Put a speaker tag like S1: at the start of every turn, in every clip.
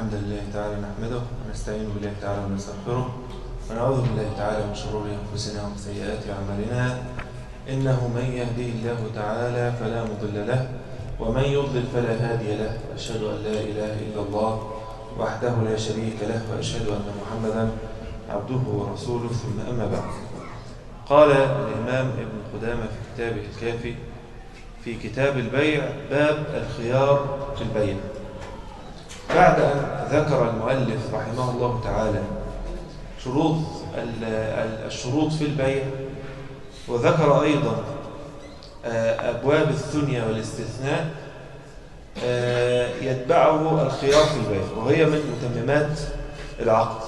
S1: الحمد لله تعالى نحمده ونستعين بالله تعالى ونستغفره ونعوذ بالله تعالى من شرور أنفسنا ومن سيئات أعمالنا إنه من يهديه الله تعالى فلا مضل له ومن يضلل فلا هادي له وأشهد أن لا إله إلا الله وحده لا شريك له وأشهد أن محمدا عبده ورسوله ثم أما بعد قال الإمام ابن قدامة في كتابه الكافي في كتاب البيع باب الخيار في البيع بعد أن ذكر المؤلف رحمه الله تعالى شروط الشروط في البيع وذكر أيضا أبواب الثنية والاستثناء يتبعه الخيار في البيع وهي من متممات العقد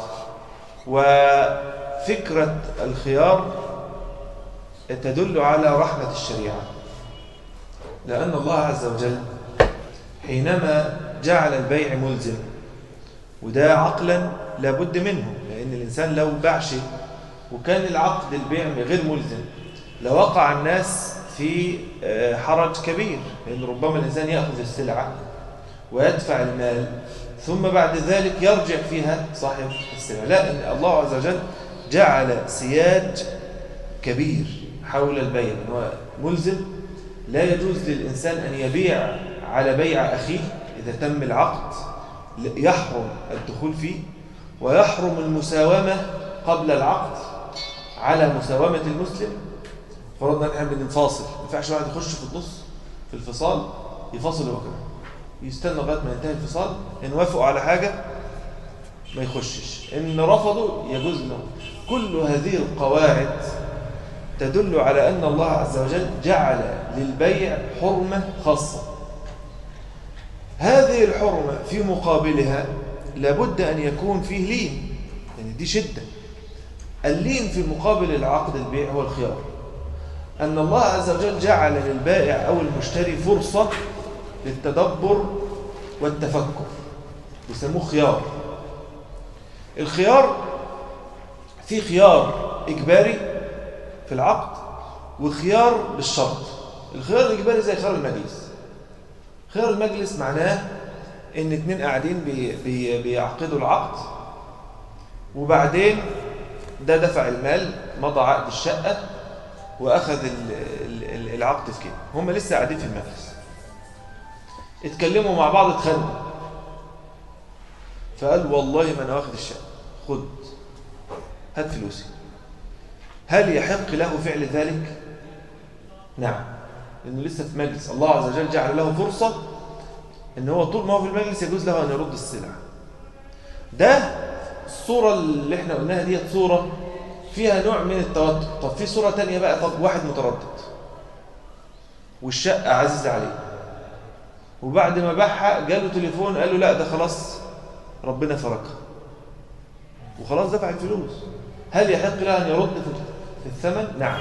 S1: وفكرة الخيار تدل على رحمة الشريعة لأن الله عز وجل حينما جعل البيع ملزم وده عقلا لابد منه لأن الإنسان لو باع شيء وكان العقد البيع غير ملزم لوقع الناس في حرج كبير لأن ربما الإنسان يأخذ السلعة ويدفع المال ثم بعد ذلك يرجع فيها صاحب السلعة لا إن الله عز وجل جعل سياج كبير حول البيع هو ملزم لا يجوز للإنسان أن يبيع على بيع أخيه إذا تم العقد يحرم الدخول فيه ويحرم المساومة قبل العقد على مساومة المسلم فرضنا نحن بنفاصل ما ينفعش واحد يخش في النص في الفصال يفاصل هو كمان يستنى لغايه ما ينتهي الفصال ان وافقوا على حاجه ما يخشش ان رفضوا يجوز له كل هذه القواعد تدل على أن الله عز وجل جعل للبيع حرمة خاصة هذه الحرمة في مقابلها لابد أن يكون فيه لين يعني دي شدة اللين في مقابل العقد البيع هو الخيار أن الله عز وجل جعل للبائع أو المشتري فرصة للتدبر والتفكر يسموه خيار الخيار في خيار إجباري في العقد وخيار بالشرط الخيار الإجباري زي خيار المجلس خيار المجلس معناه ان اتنين قاعدين بي بي بيعقدوا العقد وبعدين ده دفع المال مضى عقد الشقة وأخذ العقد في كده هم لسه قاعدين في المجلس اتكلموا مع بعض اتخانقوا فقال والله ما انا واخد الشقة خد هات فلوسي هل يحق له فعل ذلك؟ نعم لأنه لسه في مجلس الله عز وجل جعل له فرصة أن هو طول ما هو في المجلس يجوز له أن يرد السلع ده الصورة اللي احنا قلناها دي صورة فيها نوع من التوتر طب في صورة تانية بقى طب واحد متردد والشقة عزيزة عليه وبعد ما باعها جاله تليفون قال له لا ده خلاص ربنا فرجها وخلاص دفع الفلوس هل يحق له أن يرد في الثمن؟ نعم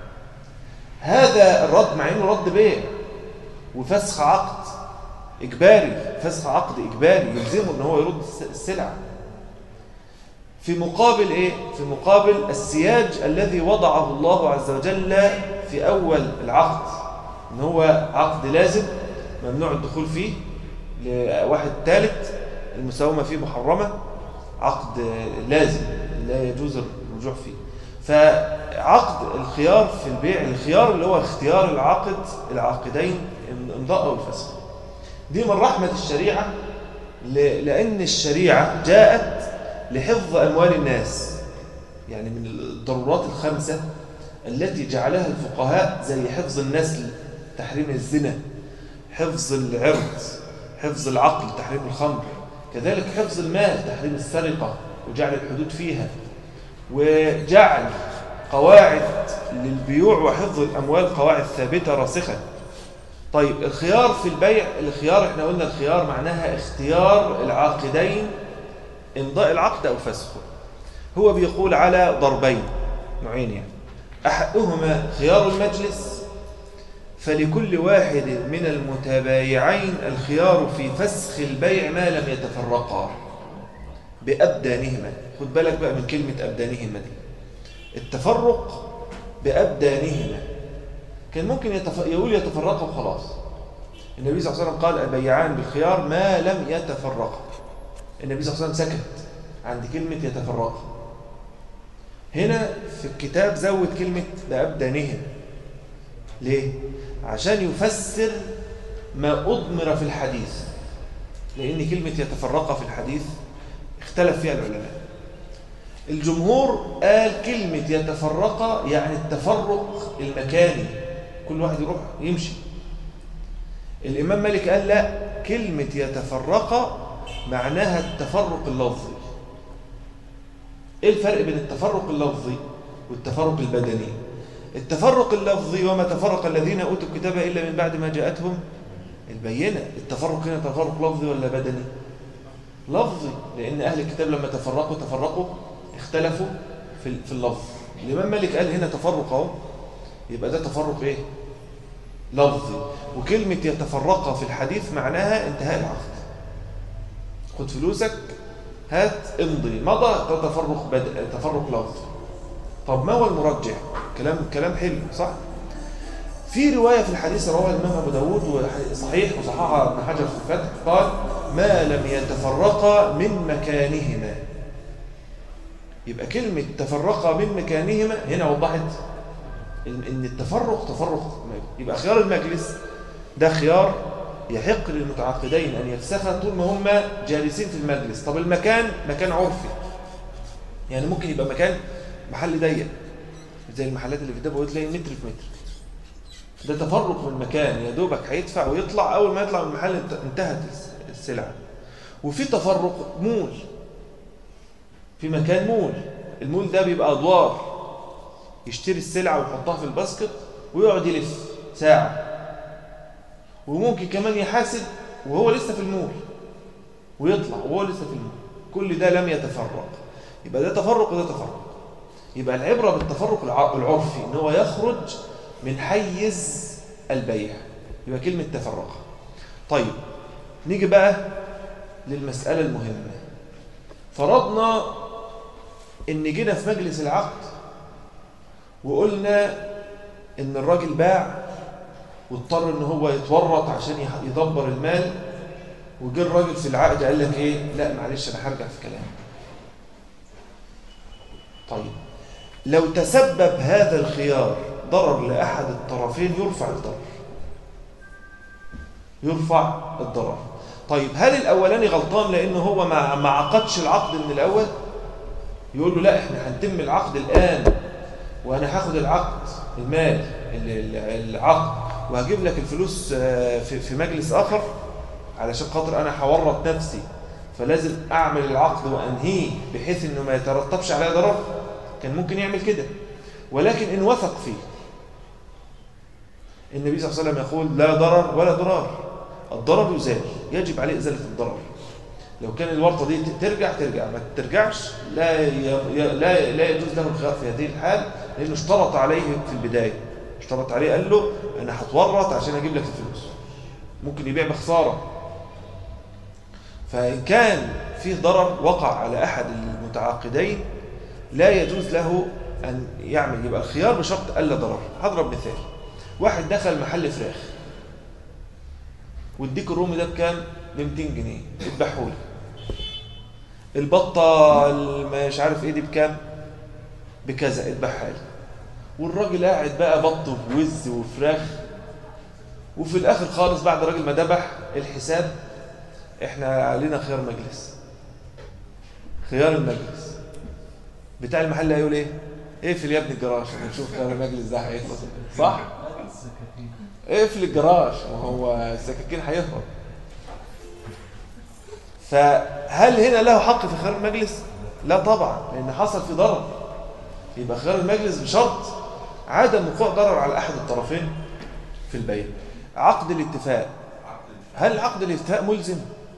S1: هذا الرد مع انه رد بيع وفسخ عقد اجباري فسخ عقد اجباري يلزمه ان هو يرد السلعه في مقابل ايه في مقابل السياج الذي وضعه الله عز وجل في اول العقد ان هو عقد لازم ممنوع الدخول فيه لواحد ثالث المساومه فيه محرمه عقد لازم لا يجوز الرجوع فيه فعقد الخيار في البيع الخيار اللي هو اختيار العقد العاقدين الامضاء او الفسخ دي من رحمة الشريعة لأن الشريعة جاءت لحفظ أموال الناس يعني من الضرورات الخمسة التي جعلها الفقهاء زي حفظ النسل تحريم الزنا حفظ العرض حفظ العقل تحريم الخمر كذلك حفظ المال تحريم السرقة وجعل الحدود فيها وجعل قواعد للبيوع وحفظ الأموال قواعد ثابتة راسخة طيب الخيار في البيع الخيار احنا قلنا الخيار معناها اختيار العاقدين امضاء العقد أو فسخه هو بيقول على ضربين نوعين يعني أحدهما خيار المجلس فلكل واحد من المتبايعين الخيار في فسخ البيع ما لم يتفرقا بأبدانهما خد بالك بقى من كلمة أبدانهما دي التفرق بأبدانهما كان ممكن يتف... يقول يتفرقا وخلاص النبي صلى الله عليه وسلم قال البيعان بالخيار ما لم يتفرقا النبي صلى الله عليه وسلم سكت عند كلمة يتفرق هنا في الكتاب زود كلمة بأبدانهم ليه؟ عشان يفسر ما أضمر في الحديث لأن كلمة يتفرق في الحديث اختلف فيها العلماء الجمهور قال كلمة يتفرق يعني التفرق المكاني كل واحد يروح يمشي الإمام مالك قال لا كلمة يتفرق معناها التفرق اللفظي ايه الفرق بين التفرق اللفظي والتفرق البدني التفرق اللفظي وما تفرق الذين اوتوا الكتاب الا من بعد ما جاءتهم البينه التفرق هنا تفرق لفظي ولا بدني لفظي لان اهل الكتاب لما تفرقوا تفرقوا اختلفوا في في اللفظ الامام مالك قال هنا تفرق اهو يبقى ده تفرق ايه لفظي وكلمه يتفرق في الحديث معناها انتهاء العقد خد فلوسك هات امضي مضى ده تفرق بدء تفرق لفظي طب ما هو المرجح كلام كلام حلو صح في روايه في الحديث رواه الامام ابو داود وصحيح وصححها ابن حجر في الفتح قال ما لم يتفرقا من مكانهما يبقى كلمه تفرقا من مكانهما هنا وضحت ان التفرق تفرق يبقى خيار المجلس ده خيار يحق للمتعاقدين أن يفسخا طول ما هم جالسين في المجلس طب المكان مكان عرفي يعني ممكن يبقى مكان محل ضيق زي المحلات اللي في الدبوة تلاقي متر في متر ده تفرق من مكان يا دوبك هيدفع ويطلع أول ما يطلع من المحل انتهت السلعة وفي تفرق مول في مكان مول المول ده بيبقى أدوار يشتري السلعة ويحطها في الباسكت ويقعد يلف ساعة وممكن كمان يحاسب وهو لسه في المول ويطلع وهو لسه في المول كل ده لم يتفرق يبقى ده تفرق وده تفرق يبقى العبرة بالتفرق العرفي ان هو يخرج من حيز البيع يبقى كلمة تفرق طيب نيجي بقى للمسألة المهمة فرضنا ان جينا في مجلس العقد وقلنا ان الراجل باع واضطر ان هو يتورط عشان يدبر المال وجه الراجل في العقد قال لك ايه لا معلش انا هرجع في كلامي طيب لو تسبب هذا الخيار ضرر لاحد الطرفين يرفع الضرر يرفع الضرر طيب هل الاولاني غلطان لانه هو ما ما عقدش العقد من الاول يقول له لا احنا هنتم العقد الان وانا هاخد العقد المال العقد وهجيب لك الفلوس في مجلس آخر علشان خاطر أنا هورط نفسي فلازم أعمل العقد وأنهيه بحيث أنه ما يترتبش عليه ضرر كان ممكن يعمل كده ولكن إن وثق فيه النبي صلى الله عليه وسلم يقول لا ضرر ولا ضرار الضرر يزال يجب عليه إزالة الضرر لو كان الورطة دي ترجع ترجع ما ترجعش لا لا لا يجوز له الخيار في هذه الحال لأنه اشترط عليه في البداية اشترط عليه قال له انا هتورط عشان اجيب لك الفلوس ممكن يبيع بخساره فان كان فيه ضرر وقع على احد المتعاقدين لا يجوز له ان يعمل يبقى الخيار بشرط الا ضرر هضرب مثال واحد دخل محل فراخ والديك الرومي ده بكام ب 200 جنيه اذبحوا لي البطه مش عارف ايه دي بكام بكذا اذبحها لي والراجل قاعد بقى بط ووز وفراخ وفي الاخر خالص بعد الراجل ما ذبح الحساب احنا علينا خيار مجلس خيار المجلس بتاع المحل هيقول ايه اقفل يا ابني الجراج عشان نشوف خيار المجلس ده هيخلص صح اقفل الجراج ما هو السكاكين هيهرب فهل هنا له حق في خيار المجلس لا طبعا لان حصل في ضرر يبقى خيار المجلس بشرط عدم وقوع ضرر على احد الطرفين في البيع عقد الاتفاق هل عقد الاتفاق ملزم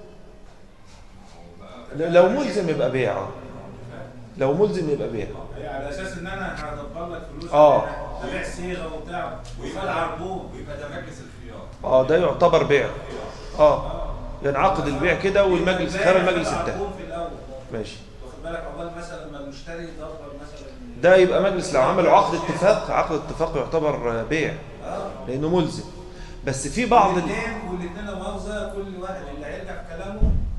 S1: لو ملزم يبقى بيع لو ملزم يبقى بيع
S2: على اساس ان انا هدبر لك فلوس
S1: اه
S2: بيع صيغه وبتاع ويبقى عربون ويبقى ده مجلس الخيار
S1: اه ده يعتبر بيع اه ينعقد البيع كده والمجلس خيار المجلس انتهى
S2: عربون في الاول
S1: ماشي
S2: واخد بالك عقبال مثلا ما المشتري يدبر مثلا
S1: ده يبقى مجلس لو عملوا عقد اتفاق عقد اتفاق يعتبر بيع
S2: اه
S1: لانه ملزم بس في بعض ال...
S2: الاثنين والاثنين لو مؤاخذه كل واحد اللي هيرجع في كلامه خد بالك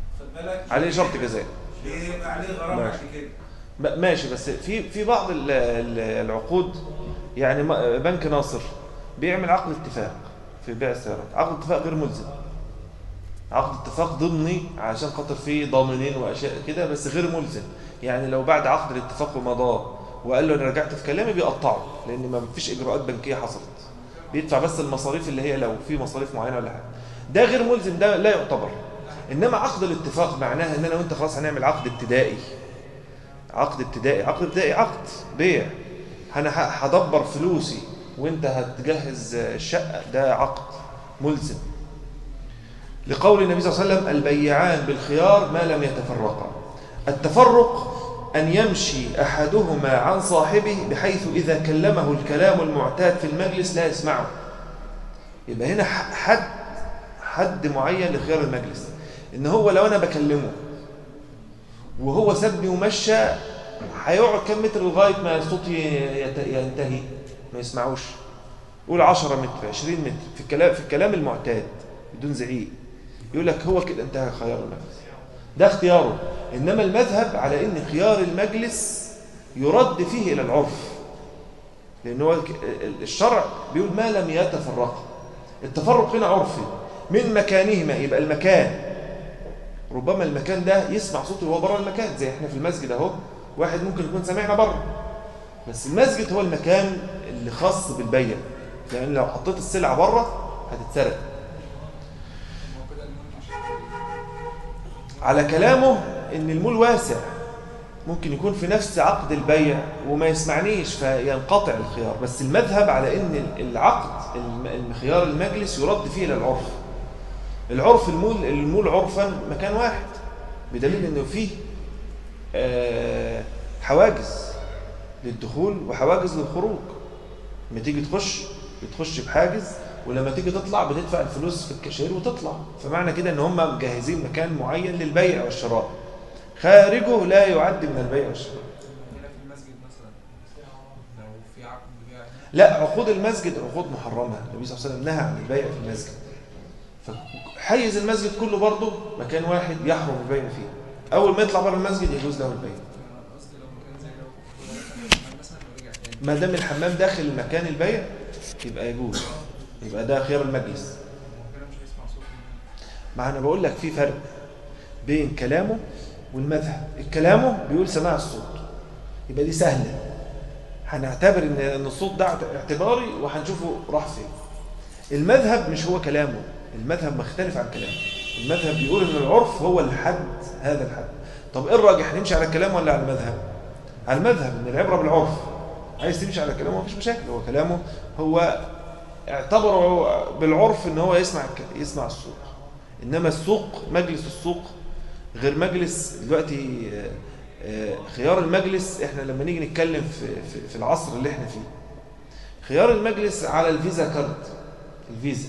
S2: بالك
S1: عليه شرط جزاء
S2: ليه يبقى عليه غرامه
S1: ماشي.
S2: بعد كده
S1: م- ماشي بس في في بعض ال- ال- العقود يعني ما- بنك ناصر بيعمل عقد اتفاق في بيع السيارات عقد اتفاق غير ملزم عقد اتفاق ضمني عشان خاطر فيه ضامنين واشياء كده بس غير ملزم يعني لو بعد عقد الاتفاق ومضاه وقال له انا رجعت في كلامي بيقطعه لان ما فيش اجراءات بنكيه حصلت بيدفع بس المصاريف اللي هي لو في مصاريف معينه ولا حاجه ده غير ملزم ده لا يعتبر انما عقد الاتفاق معناها ان انا وانت خلاص هنعمل عقد ابتدائي عقد ابتدائي عقد ابتدائي عقد بيع انا ه- هدبر فلوسي وانت هتجهز الشقه ده عقد ملزم لقول النبي صلى الله عليه وسلم البيعان بالخيار ما لم يتفرقا التفرق أن يمشي أحدهما عن صاحبه بحيث إذا كلمه الكلام المعتاد في المجلس لا يسمعه يبقى هنا ح- حد حد معين لخيار المجلس إن هو لو أنا بكلمه وهو سابني ومشى هيقعد كم متر لغاية ما صوتي يت- ينتهي ما يسمعوش قول 10 متر 20 متر في الكلام في الكلام المعتاد بدون زعيق يقول لك هو كده انتهى خيار المجلس ده اختياره انما المذهب على ان خيار المجلس يرد فيه الى العرف لان هو ك- الشرع بيقول ما لم يتفرقا التفرق هنا عرفي من مكانهما يبقى المكان ربما المكان ده يسمع صوته وهو بره المكان زي احنا في المسجد اهو واحد ممكن يكون سامعنا بره بس المسجد هو المكان اللي خاص بالبيع لان لو حطيت السلعه بره هتتسرق على كلامه ان المول واسع ممكن يكون في نفس عقد البيع وما يسمعنيش فينقطع الخيار بس المذهب على ان العقد الم- خيار المجلس يرد فيه الى العرف العرف المول المول عرفا مكان واحد بدليل انه فيه آه، حواجز للدخول وحواجز للخروج لما تيجي تخش بتخش بحاجز ولما تيجي تطلع بتدفع الفلوس في الكاشير وتطلع فمعنى كده ان هم مجهزين مكان معين للبيع والشراء خارجه لا يعد من البيع والشراء
S3: هنا في المسجد مثلا لو في عقد بيع
S1: لا عقود المسجد عقود محرمة النبي صلى الله عليه وسلم نهى عن البيع في المسجد فحيز المسجد كله برضه مكان واحد يحرم البيع فيه أول ما يطلع بره المسجد يجوز له البيع
S3: أنا قصدي لو مكان زي لو الحمام مثلا ورجع تاني
S1: ما دام الحمام داخل مكان البيع يبقى يجوز يبقى ده خيار المجلس
S3: هو كده مش هيسمع صوت الناس.
S1: ما انا بقول لك في فرق بين كلامه والمذهب كلامه بيقول سماع الصوت يبقى دي سهله هنعتبر ان ان الصوت ده اعتباري وهنشوفه راح فين المذهب مش هو كلامه المذهب مختلف عن كلامه المذهب بيقول ان العرف هو الحد هذا الحد طب ايه الراجح نمشي على الكلام ولا على المذهب على المذهب ان العبره بالعرف عايز تمشي على كلامه مفيش مشاكل هو كلامه هو اعتبره بالعرف ان هو يسمع الك- يسمع الصوت انما السوق مجلس السوق غير مجلس دلوقتي آه، آه، خيار المجلس احنا لما نيجي نتكلم في, في, في العصر اللي احنا فيه خيار المجلس على الفيزا كارد الفيزا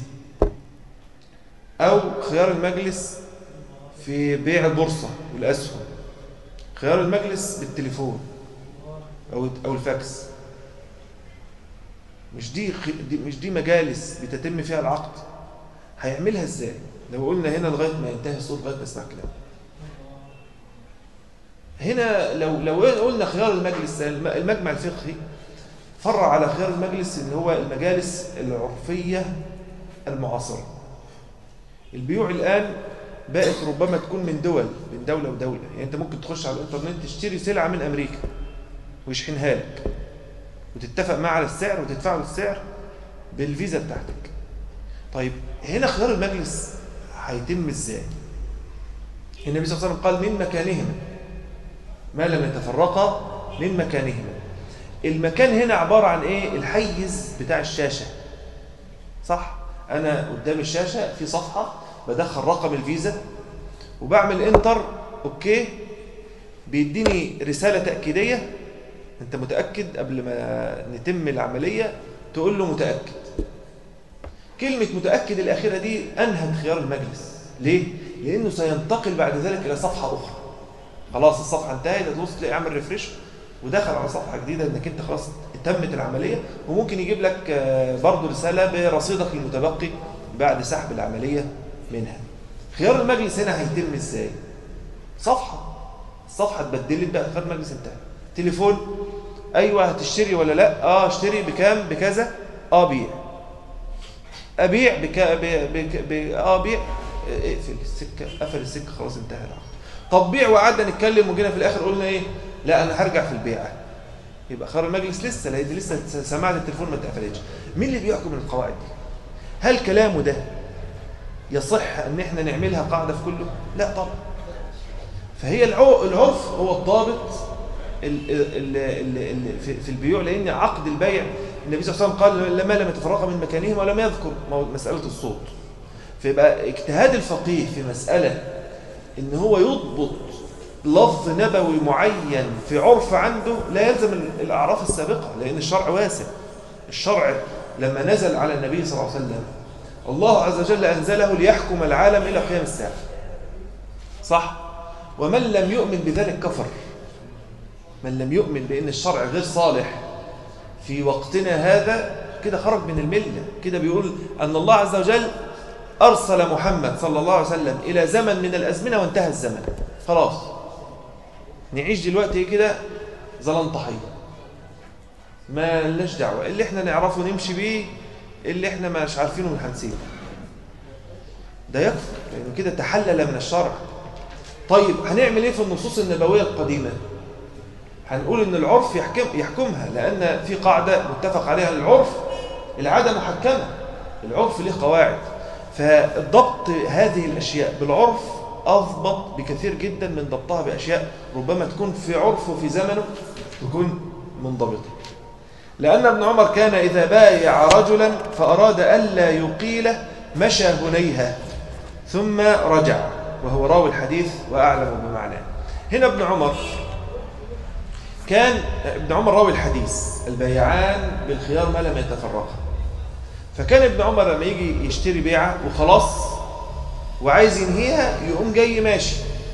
S1: او خيار المجلس في بيع البورصة والاسهم خيار المجلس بالتليفون او او الفاكس مش دي, خ- دي مش دي مجالس بتتم فيها العقد هيعملها ازاي لو قلنا هنا لغايه ما ينتهي الصوت لغايه ما يسمع كلام هنا لو لو قلنا خيار المجلس الم- المجمع الفقهي فرع على خيار المجلس اللي هو المجالس العرفيه المعاصره البيوع الان بقت ربما تكون من دول من دوله ودوله يعني انت ممكن تخش على الانترنت تشتري سلعه من امريكا ويشحنها لك وتتفق معاه على السعر وتدفع له السعر بالفيزا بتاعتك طيب هنا خيار المجلس هيتم ازاي النبي صلى الله عليه وسلم قال من مكانهما ما لم يتفرقا من مكانهما المكان هنا عبارة عن ايه الحيز بتاع الشاشة صح انا قدام الشاشة في صفحة بدخل رقم الفيزا وبعمل انتر اوكي بيديني رسالة تأكيدية انت متأكد قبل ما نتم العملية تقول له متأكد كلمة متأكد الأخيرة دي أنهت خيار المجلس ليه؟ لأنه سينتقل بعد ذلك إلى صفحة أخرى خلاص الصفحة انتهت تبص تلاقي عامل ريفريش ودخل على صفحة جديدة انك انت خلاص تمت العملية وممكن يجيب لك آه، برضو رسالة برصيدك المتبقي بعد سحب العملية منها خيار المجلس هنا هيتم ازاي صفحة الصفحة اتبدلت بقى خد مجلس انتهى تليفون ايوه هتشتري ولا لا اه اشتري بكام بكذا اه بيع ابيع بك... ب... بك... ب... اه بيع اقفل السكه قفل السكه خلاص انتهى العقد طب بيع وقعدنا نتكلم وجينا في الاخر قلنا ايه لا انا هرجع في البيعه يبقى خير المجلس لسه لان لسه سماعه التليفون ما اتقفلتش مين اللي بيحكم من القواعد دي هل كلامه ده يصح ان احنا نعملها قاعده في كله لا طبعا فهي العو- العرف هو الضابط ال- ال- ال- ال- في- في البيوع لان عقد البيع النبي صلى الله عليه وسلم قال لما لم يتفرقا من مكانهما ولم يذكر مو- مساله الصوت فيبقى اجتهاد الفقيه في مساله ان هو يضبط لفظ نبوي معين في عرف عنده لا يلزم ال- الاعراف السابقه لان الشرع واسع الشرع لما نزل على النبي صلى الله عليه وسلم الله عز وجل انزله ليحكم العالم الى قيام الساعه صح ومن لم يؤمن بذلك كفر من لم يؤمن بأن الشرع غير صالح في وقتنا هذا كده خرج من الملة كده بيقول أن الله عز وجل أرسل محمد صلى الله عليه وسلم إلى زمن من الأزمنة وانتهى الزمن خلاص نعيش دلوقتي كده زلنطحية ما لناش دعوة اللي احنا نعرفه نمشي بيه اللي احنا مش عارفينه من هنسيبه ده يكفر لأنه كده تحلل من الشرع طيب هنعمل ايه في النصوص النبوية القديمة هنقول ان العرف يحكم يحكمها لان في قاعدة متفق عليها العرف العادة محكمة العرف له قواعد فالضبط هذه الاشياء بالعرف اضبط بكثير جدا من ضبطها باشياء ربما تكون في عرفه في زمنه تكون منضبطة لأن ابن عمر كان إذا بايع رجلا فأراد ألا يقيله مشى هنيها ثم رجع وهو راوي الحديث وأعلم بمعناه هنا ابن عمر كان ابن عمر راوي الحديث البيعان بالخيار ما لم يتفرقا فكان ابن عمر لما يجي يشتري بيعة وخلاص وعايز ينهيها يقوم جاي ماشي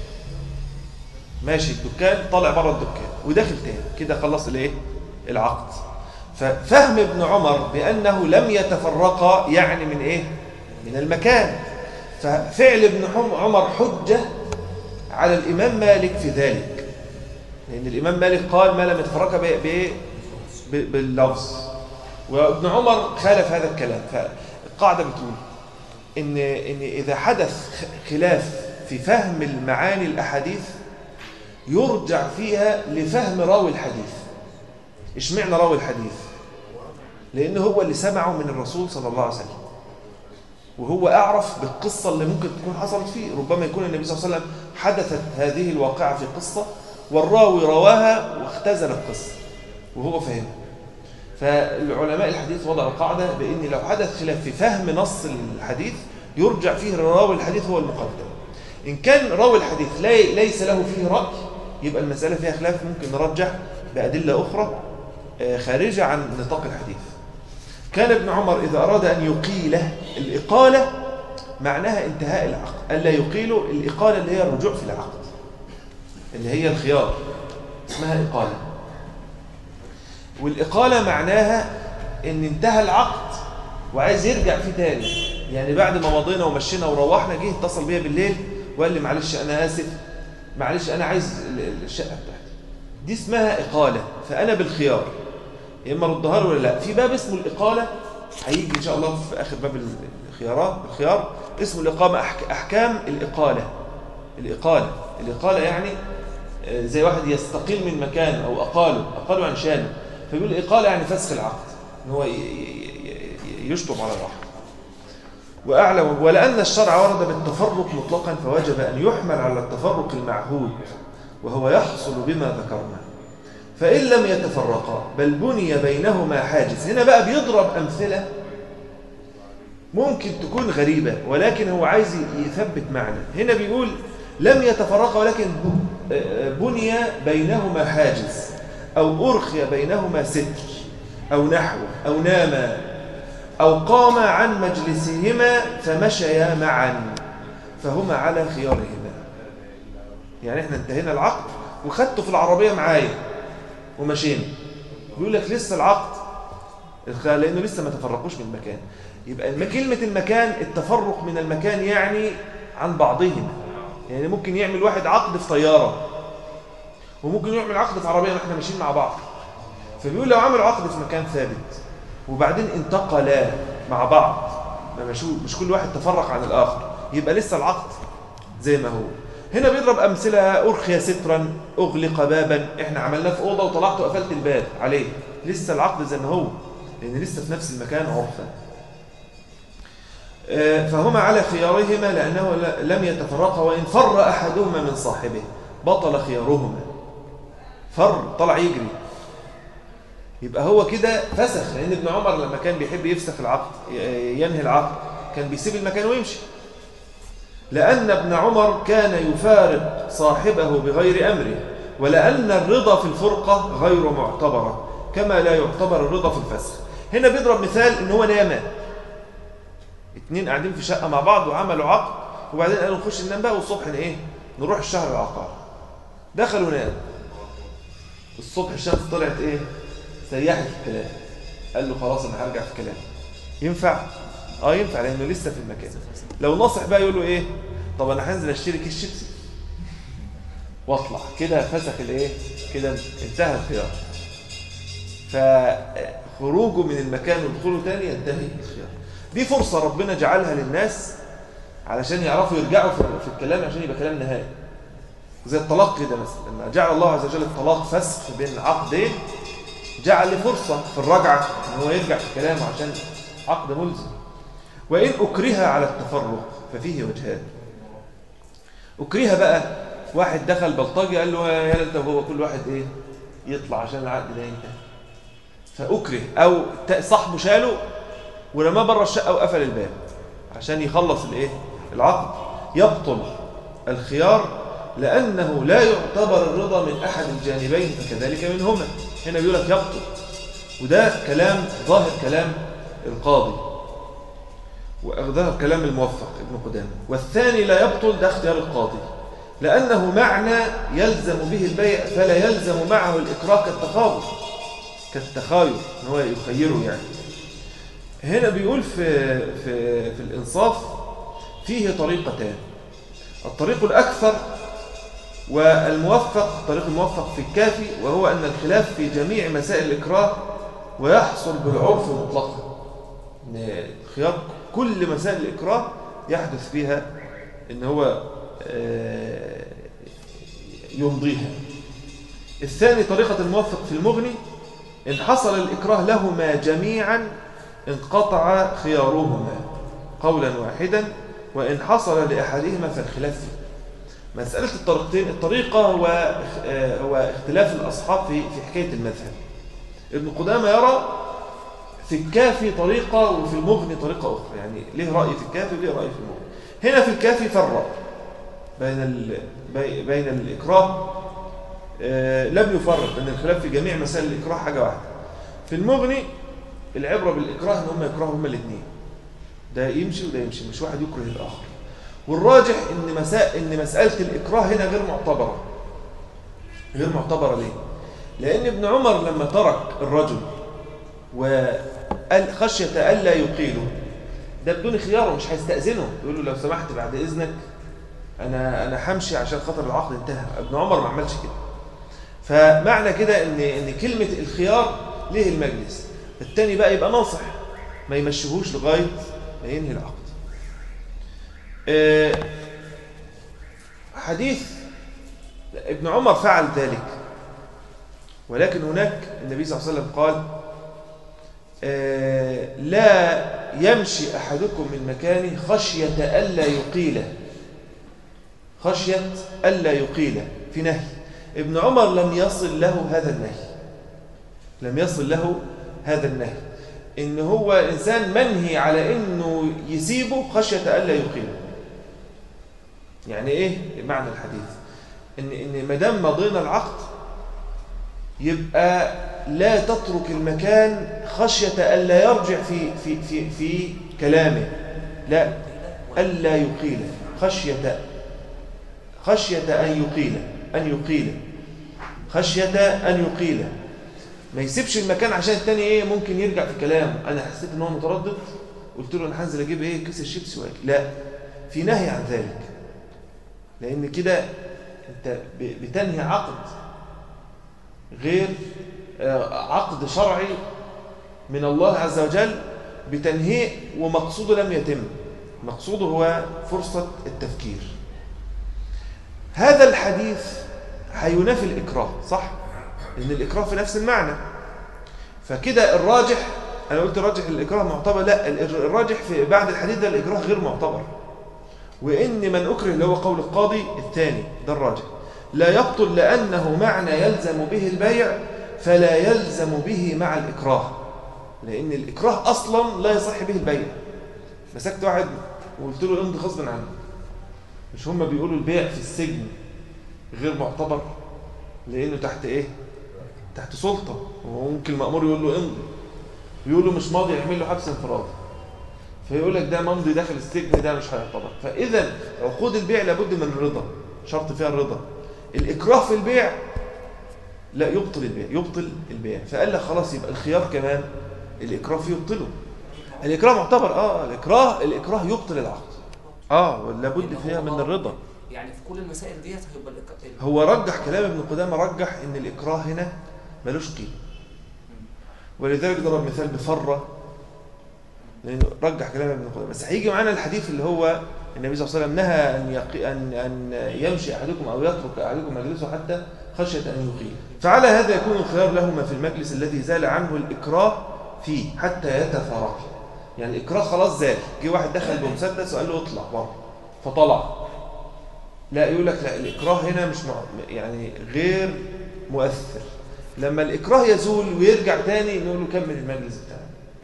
S1: ماشي الدكان طالع بره الدكان وداخل تاني كده خلص الايه العقد ففهم ابن عمر بأنه لم يتفرقا يعني من ايه من المكان ففعل ابن حم- عمر حجة على الإمام مالك في ذلك لأن الإمام مالك قال ما لم يتفرقا ب- ب- ب- باللفظ وابن عمر خالف هذا الكلام فالقاعدة بتقول إن, إن إذا حدث خ- خلاف في فهم المعاني الأحاديث يرجع فيها لفهم راوي الحديث اشمعنى راوي الحديث لأنه هو اللي سمعه من الرسول صلى الله عليه وسلم وهو أعرف بالقصة اللي ممكن تكون حصلت فيه ربما يكون النبي صلى الله عليه وسلم حدثت هذه الواقعة في قصة والراوي رواها واختزل القصة وهو فهمها فالعلماء الحديث وضعوا قاعدة بأن لو حدث خلاف في فهم نص الحديث يرجع فيه راوي الحديث هو المقدم إن كان راوي الحديث لي ليس له فيه رأي يبقى المسألة فيها خلاف ممكن نرجح بأدلة أخرى آه، خارجة عن نطاق الحديث كان ابن عمر إذا أراد أن يقيله الإقالة معناها انتهاء العقد ألا يقيله الإقالة اللي هي الرجوع في العقد اللي هي الخيار اسمها إقالة والإقالة معناها إن انتهى العقد وعايز يرجع فيه تاني يعني بعد ما مضينا ومشينا وروحنا جه اتصل بيا بالليل وقال لي معلش أنا آسف معلش أنا عايز ال- الشقة بتاعتي دي اسمها إقالة فأنا بالخيار يا إما ردها له ولا لا في باب اسمه الإقالة هيجي إن شاء الله في آخر باب الخيارات الخيار اسمه الإقامة أحك- أحكام الإقالة الإقالة الإقالة يعني آه، زي واحد يستقيل من مكان أو أقاله أقاله عن شانه فبيقول الإقالة يعني فسخ العقد إن هو ي- ي- ي- يشطب على الواحد وأعلم ولأن الشرع ورد بالتفرق مطلقا فوجب أن يحمل على التفرق المعهود وهو يحصل بما ذكرنا فإن لم يتفرقا بل بني بينهما حاجز هنا بقى بيضرب أمثلة ممكن تكون غريبة ولكن هو عايز يثبت معنى هنا بيقول لم يتفرقا ولكن ب- بني بينهما حاجز أو أرخي بينهما ستر أو نحو أو ناما أو قام عن مجلسهما فمشيا معا فهما على خيارهما يعني احنا انتهينا العقد وخدته في العربية معايا ومشينا بيقول لك لسه العقد لأنه لسه ما تفرقوش من المكان يبقى الم- كلمة المكان التفرق من المكان يعني عن بعضهما يعني ممكن يعمل واحد عقد في طيارة وممكن يعمل عقد في عربية واحنا ماشيين مع بعض فبيقول لو عملوا عقد في مكان ثابت وبعدين انتقلا مع بعض ما مشوا مش كل واحد تفرق عن الآخر يبقى لسه العقد زي ما هو هنا بيضرب أمثلة أرخي سترا أغلق بابا إحنا عملناه في أوضة وطلعت وقفلت الباب عليه لسه العقد زي ما هو لأن لسه في نفس المكان عرفا آه، فهما على خيارهما لأنه ل- لم يتفرقا وإن فر أحدهما من صاحبه بطل خيارهما فر طلع يجري يبقى هو كده فسخ لأن ابن عمر لما كان بيحب يفسخ العقد ي- ينهي العقد كان بيسيب المكان ويمشي لأن ابن عمر كان يفارق صاحبه بغير أمره ولأن الرضا في الفرقة غير معتبرة كما لا يعتبر الرضا في الفسخ هنا بيضرب مثال ان هو نام اتنين قاعدين في شقة مع بعض وعملوا عقد وبعدين قالوا نخش ننام بقى والصبح ن- ايه نروح الشهر العقار دخلوا نام الصبح الشمس طلعت ايه سيحت الكلام قال له خلاص انا هرجع في كلامي ينفع اه ينفع لانه لسه في المكان لو ناصح بقى يقول له ايه طب انا هنزل اشتري كيس شيبسي واطلع كده فسخ الايه كده انتهى الخيار فخروجه من المكان ودخوله تاني ينتهي الخيار دي فرصة ربنا جعلها للناس علشان يعرفوا يرجعوا في في الكلام عشان يبقى كلام نهائي زي الطلاق كده مثلا لما جعل الله عز وجل الطلاق فسخ بين عقدين جعل فرصة في الرجعة ان هو يرجع في كلامه عشان عقد ملزم وإن أكره على التفرق ففيه وجهان أكره بقى واحد دخل بلطجي قال له يا انت وهو كل واحد ايه يطلع عشان العقد ده ينتهي فأكره أو ت- صاحبه شاله ورماه بره الشقة وقفل الباب عشان يخلص الايه العقد يبطل الخيار لأنه لا يعتبر الرضا من أحد الجانبين فكذلك منهما هنا بيقول لك يبطل وده كلام ظاهر كلام القاضي وظاهر كلام الموفق ابن قدامه والثاني لا يبطل ده اختيار القاضي لأنه معنى يلزم به البيع فلا يلزم معه الإكراه كالتخاوف كالتخاير ان هو يخيره يعني هنا بيقول في في في الانصاف فيه طريقتان الطريق الاكثر والموفق الطريق الموفق في الكافي وهو ان الخلاف في جميع مسائل الاكراه ويحصل بالعرف مطلقا ان خيار كل مسائل الاكراه يحدث فيها ان هو آه، يمضيها الثاني طريقة الموفق في المغني إن حصل الإكراه لهما جميعا انقطع خيارهما قولا واحدا وإن حصل لأحدهما فالخلاف فيه مسألة الطريقتين الطريقة هو آه، هو اختلاف الأصحاب في في حكاية المذهب ابن قدامة يرى في الكافي طريقة وفي المغني طريقة أخرى يعني ليه رأي في الكافي وليه رأي في المغني هنا في الكافي فرق بين ال... بي- بين الإكراه آه، لم يفرق بين الخلاف في جميع مسائل الإكراه حاجة واحدة في المغني العبرة بالإكراه إن هم يكرهوا هما الاثنين ده يمشي وده يمشي مش واحد يكره الآخر والراجح إن, مسا... إن مسألة الإكراه هنا غير معتبرة غير معتبرة ليه؟ لأن ابن عمر لما ترك الرجل وقال خشية ألا يقيله ده بدون خياره مش هيستأذنه يقول له لو سمحت بعد إذنك أنا أنا همشي عشان خاطر العقد انتهى ابن عمر ما عملش كده فمعنى كده ان ان كلمه الخيار ليه المجلس التاني بقى يبقى ناصح ما يمشيهوش لغايه ما ينهي العقد آه، حديث ابن عمر فعل ذلك ولكن هناك النبي صلى الله عليه وسلم قال آه، لا يمشي احدكم من مكانه خشيه الا يقيله خشيه الا يقيله في نهي ابن عمر لم يصل له هذا النهي لم يصل له هذا النهي ان هو انسان منهي على انه يسيبه خشيه الا يقيمه يعني ايه معنى الحديث ان ان ما دام مضينا العقد يبقى لا تترك المكان خشيه الا يرجع في في في في كلامه لا الا يقيل خشيه خشيه ان يقيل أن يقيل خشية أن يقيل ما يسيبش المكان عشان التاني إيه ممكن يرجع في كلامه أنا حسيت إن هو متردد قلت له أنا هنزل أجيب إيه كيس الشيبسي وأجي لا في نهي عن ذلك لأن كده أنت ب- بتنهي عقد غير آه، عقد شرعي من الله عز وجل بتنهيه ومقصوده لم يتم مقصوده هو فرصة التفكير هذا الحديث هينافي الإكراه صح؟ لأن الإكراه في نفس المعنى فكده الراجح أنا قلت الراجح الإكراه معتبر لا الراجح في بعد الحديث ده الإكراه غير معتبر وإن من أكره اللي هو قول القاضي الثاني ده الراجح لا يبطل لأنه معنى يلزم به البيع فلا يلزم به مع الإكراه لأن الإكراه أصلا لا يصح به البيع مسكت واحد وقلت له امضي غصب عنه مش هم بيقولوا البيع في السجن غير معتبر لأنه تحت إيه تحت سلطة وممكن المأمور يقول له امضي يقول له مش ماضي يعمل له حبس انفرادي فيقول لك ده ممضي داخل السجن ده مش هيعتبر فإذا عقود البيع لابد من الرضا شرط فيها الرضا الإكراه في البيع لا يبطل البيع يبطل البيع فقال لك خلاص يبقى الخيار كمان الإكراه فيه يبطله الإكراه معتبر اه الإكراه الإكراه يبطل العقد اه لابد فيها من الرضا
S4: يعني في كل المسائل ديت هيبقى الإك- ال-
S1: هو رجح كلام ابن قدامة رجح ان الإكراه هنا ملوش قيمة ولذلك ضرب مثال بفرة لأنه رجح كلام ابن قدامة بس هيجي معانا الحديث اللي هو النبي صلى الله عليه وسلم نهى أن, يقي أن, أن يمشي أحدكم أو يترك أحدكم مجلسه حتى خشية أن يقيم فعلى هذا يكون الخيار لهما في المجلس الذي زال عنه الإكراه فيه حتى يتفارقا يعني الإكراه خلاص زال جه واحد دخل بمسدس وقال له اطلع بره فطلع لا يقول لك لا الإكراه هنا مش مع... يعني غير مؤثر لما الإكراه يزول ويرجع تاني نقول له كمل المجلس بتاعه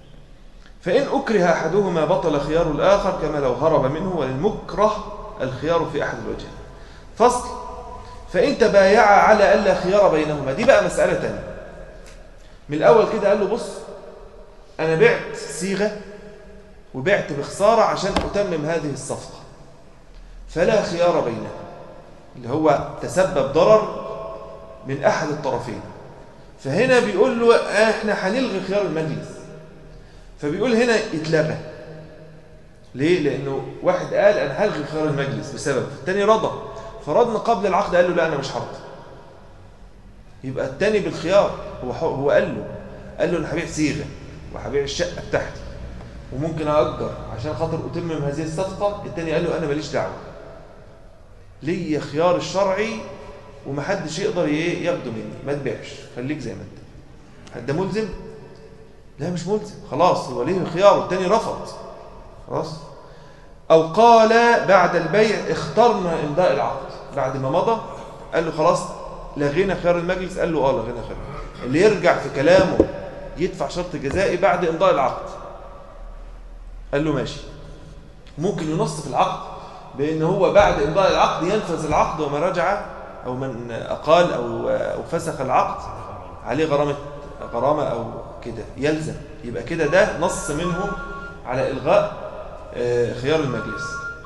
S1: فإن أكره أحدهما بطل خيار الآخر كما لو هرب منه وللمكره الخيار في أحد الوجهين فصل فإن تبايع على ألا خيار بينهما دي بقى مسألة تانية من الأول كده قال له بص أنا بعت صيغة وبعت بخسارة عشان أتمم هذه الصفقة فلا خيار بينهم اللي هو تسبب ضرر من أحد الطرفين فهنا بيقول له احنا هنلغي خيار المجلس فبيقول هنا اتلغى ليه؟ لأنه واحد قال أنا هلغي خيار المجلس بسبب التاني رضى فرضنا قبل العقد قال له لا أنا مش هرضى يبقى التاني بالخيار هو حق- هو قال له قال له أنا هبيع صيغة وهبيع الشقة بتاعتي وممكن أأجر عشان خاطر أتمم هذه الصفقة التاني قال له أنا ماليش دعوة ليا خيار الشرعي ومحدش يقدر ايه ياخده مني ما تبيعش خليك زي ما انت ده ملزم لا مش ملزم خلاص هو ليه خيار والتاني رفض خلاص او قال بعد البيع اخترنا امضاء العقد بعد ما مضى قال له خلاص لغينا خيار المجلس قال له اه لغينا خيار اللي يرجع في كلامه يدفع شرط جزائي بعد امضاء العقد قال له ماشي ممكن ينص في العقد بأن هو بعد إمضاء العقد ينفذ العقد وما رجع أو من أقال أو, أو فسخ العقد عليه غرامة غرامة أو كده يلزم يبقى كده ده نص منه على إلغاء آه، خيار المجلس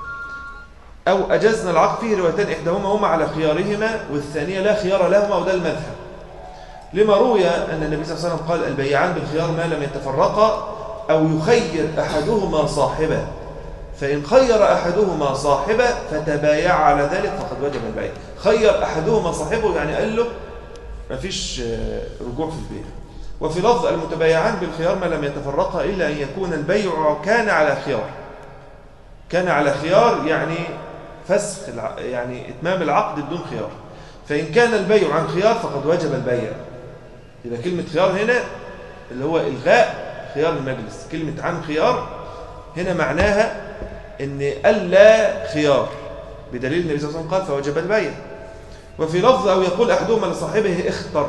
S1: أو أجزنا العقد فيه روايتان إحداهما هما على خيارهما والثانية لا خيار لهما وده المذهب لما روي أن النبي صلى الله عليه وسلم قال البيعان بالخيار ما لم يتفرقا أو يخير أحدهما صاحبه فإن خير أحدهما صاحبه فتبايع على ذلك فقد وجب البيع خير أحدهما صاحبه يعني قال له ما فيش آه، رجوع في البيع وفي لفظ المتبايعان بالخيار ما لم يتفرقا إلا أن يكون البيع كان على خيار كان على خيار يعني فسخ الع... يعني إتمام العقد بدون خيار فإن كان البيع عن خيار فقد وجب البيع يبقى كلمة خيار هنا اللي هو إلغاء خيار المجلس كلمة عن خيار هنا معناها ان الا خيار بدليل النبي صلى الله عليه وسلم قال فوجب البيع وفي لفظ او يقول احدهما لصاحبه اختر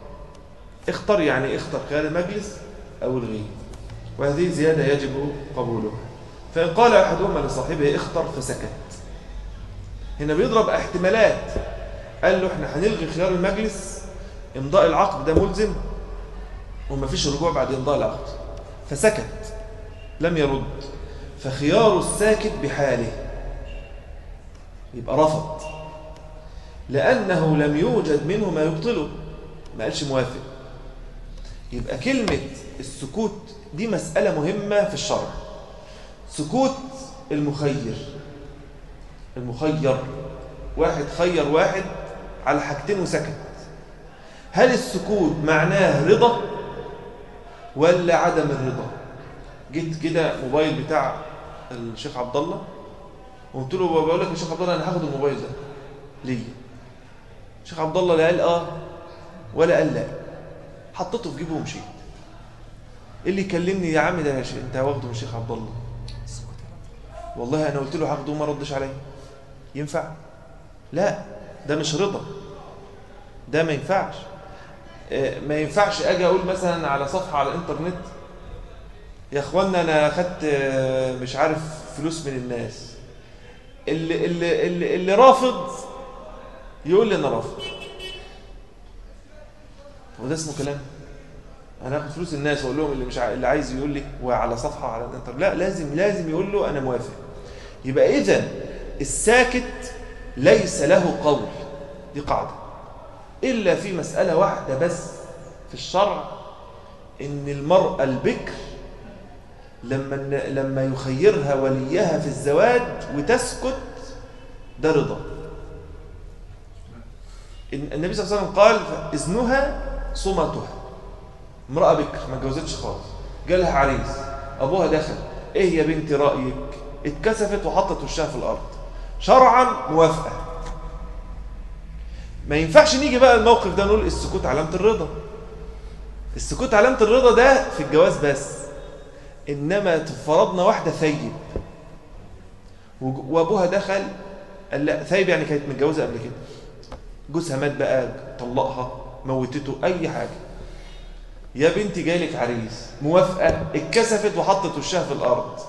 S1: اختر يعني اختر خيار المجلس او الغيه وهذه زياده يجب قبولها فان قال احدهما لصاحبه اختر فسكت هنا بيضرب احتمالات قال له احنا هنلغي خيار المجلس امضاء العقد ده ملزم ومفيش رجوع بعد امضاء العقد فسكت لم يرد فخيار الساكت بحاله يبقى رفض لأنه لم يوجد منه ما يبطله ما قالش موافق يبقى كلمة السكوت دي مسألة مهمة في الشرع سكوت المخير المخير واحد خير واحد على حاجتين وسكت هل السكوت معناه رضا ولا عدم الرضا جيت كده موبايل بتاع الشيخ عبد الله وقلت له بقول لك يا شيخ عبد الله انا هاخد الموبايل ده ليه الشيخ عبد الله لا قال اه ولا قال لا حطيته في جيبه ومشيت اللي يكلمني يا عم ده يا شيخ انت واخده من الشيخ عبد الله والله انا قلت له هاخده وما ردش عليا ينفع لا ده مش رضا ده ما ينفعش آه، ما ينفعش اجي اقول مثلا على صفحه على الانترنت يا اخوانا انا اخدت آه، مش عارف فلوس من الناس اللي اللي اللي, اللي رافض يقول لي انا رافض وده اسمه كلام انا اخد فلوس الناس واقول لهم اللي مش ع... اللي عايز يقول لي وعلى صفحه على الانترنت لا لازم لازم يقول له انا موافق يبقى اذا الساكت ليس له قول دي قاعده الا في مساله واحده بس في الشرع ان المراه البكر لما لما يخيرها وليها في الزواج وتسكت ده رضا إن- النبي صلى الله عليه وسلم قال اذنها صمتها امرأة بكر ما اتجوزتش خالص جالها عريس أبوها دخل إيه يا بنتي رأيك اتكسفت وحطت وشها في الأرض شرعا موافقة ما ينفعش نيجي بقى الموقف ده نقول السكوت علامة الرضا السكوت علامة الرضا ده في الجواز بس إنما فرضنا واحدة ثيب وج- وأبوها دخل قال لا ثيب يعني كانت متجوزة قبل كده جوزها مات بقى طلقها موتته أي حاجة يا بنتي جايلك عريس موافقة اتكسفت وحطت وشها في الأرض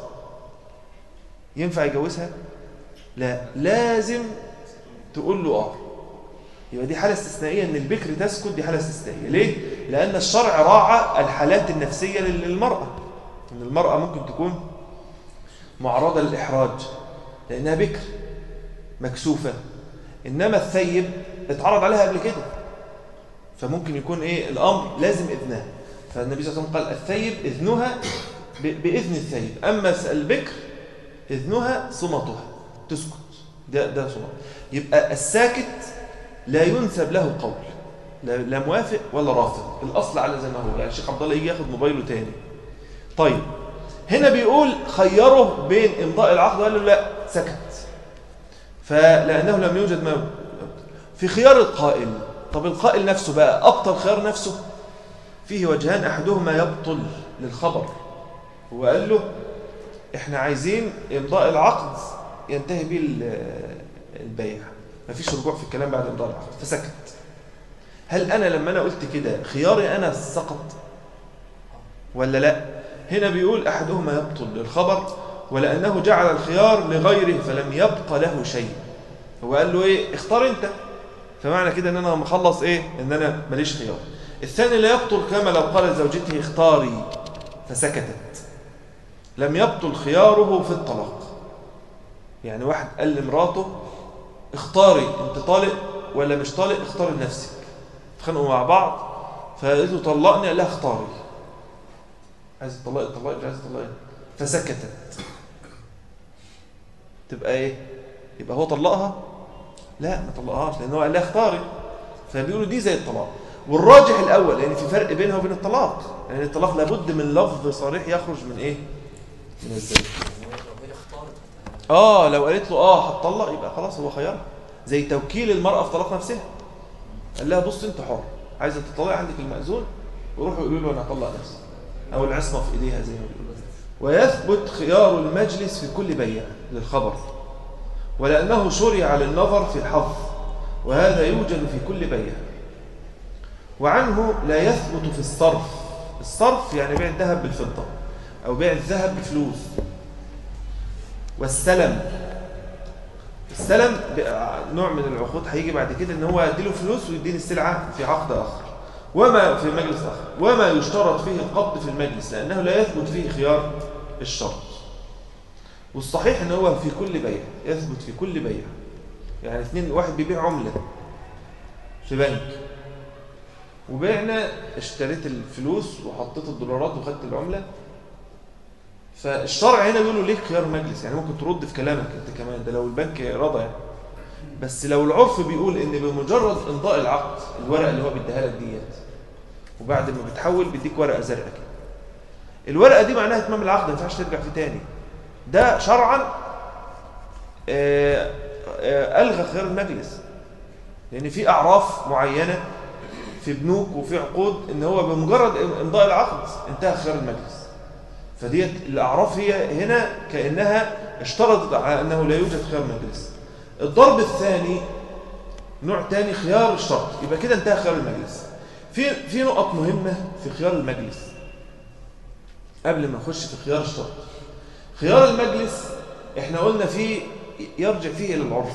S1: ينفع يجوزها؟ لا لازم تقول له آه يبقى دي حالة استثنائية إن البكر تسكت دي حالة استثنائية ليه؟ لأن الشرع راعى الحالات النفسية لل- للمرأة إن المرأة ممكن تكون معرضة للإحراج لأنها بكر مكسوفة إنما الثيب اتعرض عليها قبل كده فممكن يكون ايه الامر لازم اذنها فالنبي صلى الله عليه وسلم قال الثيب اذنها ب- باذن الثيب اما البكر اذنها صمتها تسكت ده ده صمت يبقى الساكت لا ينسب له قول لا, لا موافق ولا رافض الاصل على زي ما هو يعني الشيخ عبد الله يجي ياخد موبايله تاني طيب هنا بيقول خيره بين امضاء العقد وقال له لا سكت فلانه لم يوجد ما في خيار القائل طب القائل نفسه بقى أبطل خيار نفسه فيه وجهان أحدهما يبطل للخبر هو قال له إحنا عايزين إمضاء العقد ينتهي به ال- البيع مفيش رجوع في الكلام بعد إمضاء العقد فسكت هل أنا لما أنا قلت كده خياري أنا سقط ولا لا هنا بيقول أحدهما يبطل للخبر ولأنه جعل الخيار لغيره فلم يبق له شيء هو قال له إيه اختار أنت فمعنى كده ان انا مخلص ايه ان انا ماليش خيار الثاني لا يبطل كما لو قال لزوجته اختاري فسكتت لم يبطل خياره في الطلاق يعني واحد قال لمراته اختاري انت طالق ولا مش طالق اختاري لنفسك اتخانقوا مع بعض فقالت له طلقني قال لها اختاري عايز تطلقي طلقي مش عايز تطلقي فسكتت تبقى ايه يبقى هو طلقها لا ما طلقهاش لان هو قال لها اختاري فبيقولوا دي زي الطلاق والراجح الاول لان في فرق بينها وبين الطلاق لان يعني الطلاق لابد من لفظ صريح يخرج من ايه من الزوج
S4: لو هي اختارت
S1: اه لو قالت له اه هتطلق يبقى خلاص هو خيارها زي توكيل المراه في طلاق نفسها قال لها بص انت حر عايزه تطلقي عندك المأذون وروحوا يقولوا له انا هطلق نفسي او العصمه في ايديها زي ما بيقولوا ويثبت خيار المجلس في كل بيع للخبر ولأنه شرع للنظر في الحظ وهذا يوجد في كل بيع وعنه لا يثبت في الصرف الصرف يعني بيع الذهب بالفضة أو بيع الذهب بفلوس والسلم السلم بقى نوع من العقود هيجي بعد كده ان هو يديله فلوس ويديني السلعة في عقد آخر وما في مجلس آخر وما يشترط فيه القبض في المجلس لأنه لا يثبت فيه خيار الشرط والصحيح ان هو في كل بيع يثبت في كل بيع يعني اثنين واحد بيبيع عملة في بنك وبعنا اشتريت الفلوس وحطيت الدولارات وخدت العملة فالشرع هنا بيقولوا ليه خيار مجلس يعني ممكن ترد في كلامك انت كمان ده لو البنك رضى يعني بس لو العرف بيقول ان بمجرد امضاء العقد الورقه اللي هو بيديها لك ديت وبعد ما بتحول بيديك ورقه زرقاء كده الورقه دي معناها اتمام العقد ما ينفعش ترجع فيه تاني ده شرعا آه، آه، الغى خيار المجلس لان في اعراف معينه في بنوك وفي عقود ان هو بمجرد امضاء العقد انتهى خيار المجلس فديت الاعراف هي هنا كانها اشترطت على انه لا يوجد خيار مجلس الضرب الثاني نوع تاني خيار الشرط يبقى كده انتهى خيار المجلس في في نقط مهمه في خيار المجلس قبل ما نخش في خيار الشرط خيار المجلس احنا قلنا فيه يرجع فيه الى العرف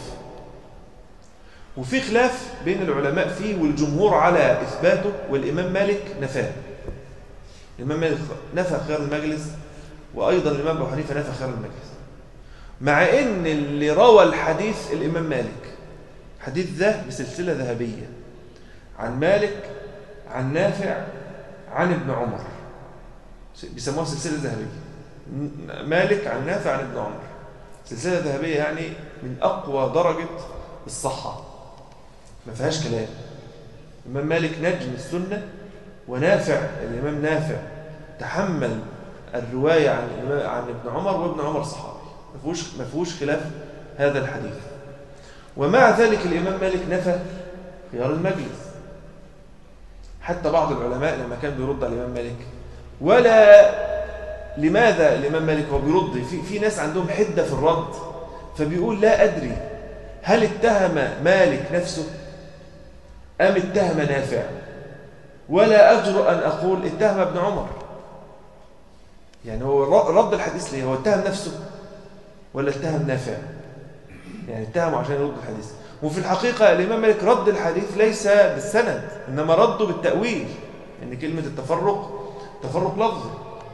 S1: وفي خلاف بين العلماء فيه والجمهور على اثباته والامام مالك نفاه الامام مالك نفى خيار المجلس وايضا الامام ابو حنيفه نفى خيار المجلس مع ان اللي روى الحديث الامام مالك حديث ده بسلسله ذهبيه عن مالك عن نافع عن ابن عمر بيسموها سلسله ذهبيه م- مالك عن نافع عن ابن عمر سلسله ذهبيه يعني من اقوى درجه الصحه ما فيهاش كلام الامام مالك نجم السنه ونافع الامام نافع تحمل الروايه عن الإمام- عن ابن عمر وابن عمر صحابي ما فيهوش ما فيهوش خلاف هذا الحديث ومع ذلك الامام مالك نفى خيار المجلس حتى بعض العلماء لما كان بيرد على الامام مالك ولا لماذا الامام مالك هو بيرد في في ناس عندهم حده في الرد فبيقول لا ادري هل اتهم مالك نفسه ام اتهم نافع ولا اجرؤ ان اقول اتهم ابن عمر يعني هو ر- رد الحديث ليه هو اتهم نفسه ولا اتهم نافع يعني اتهمه عشان يرد الحديث وفي الحقيقة الإمام مالك رد الحديث ليس بالسند إنما رده بالتأويل إن كلمة التفرق تفرق لفظي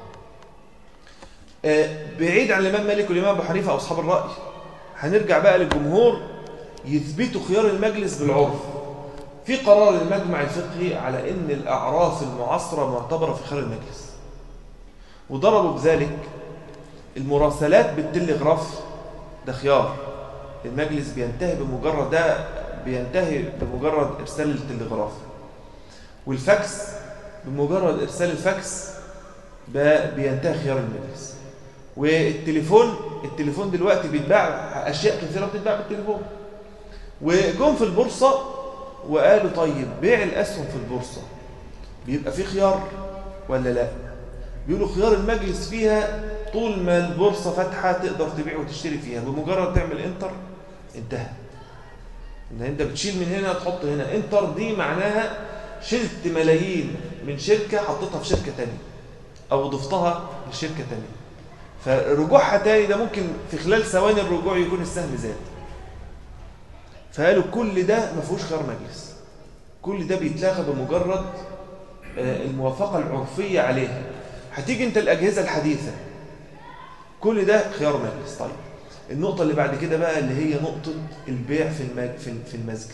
S1: آه، بعيد عن الإمام مالك والإمام أبو حنيفة أصحاب الرأي هنرجع بقى للجمهور يثبتوا خيار المجلس بالعرف في قرار المجمع الفقهي على إن الأعراف المعاصرة معتبرة في خيار المجلس وضربوا بذلك المراسلات بالتلغراف ده خيار المجلس بينتهي بمجرد ده بينتهي بمجرد ارسال التلغراف والفاكس بمجرد ارسال الفاكس ب- بينتهي خيار المجلس والتليفون التليفون دلوقتي بيتباع اشياء كثيره بتتباع بالتليفون وجم في البورصه وقالوا طيب بيع الاسهم في البورصه بيبقى في خيار ولا لا بيقولوا خيار المجلس فيها طول ما البورصة فاتحة تقدر تبيع وتشتري فيها بمجرد تعمل انتر انتهى ان انت بتشيل من هنا تحط هنا انتر دي معناها شلت ملايين من شركة حطيتها في شركة تانية او ضفتها لشركة تانية فرجوعها تاني ده ممكن في خلال ثواني الرجوع يكون السهم زاد فقالوا كل ده ما فيهوش خيار مجلس كل ده بيتلغى بمجرد آه، الموافقة العرفية عليها هتيجي انت الأجهزة الحديثة كل ده خيار مجلس طيب النقطة اللي بعد كده بقى اللي هي نقطة البيع في المج... في في المسجد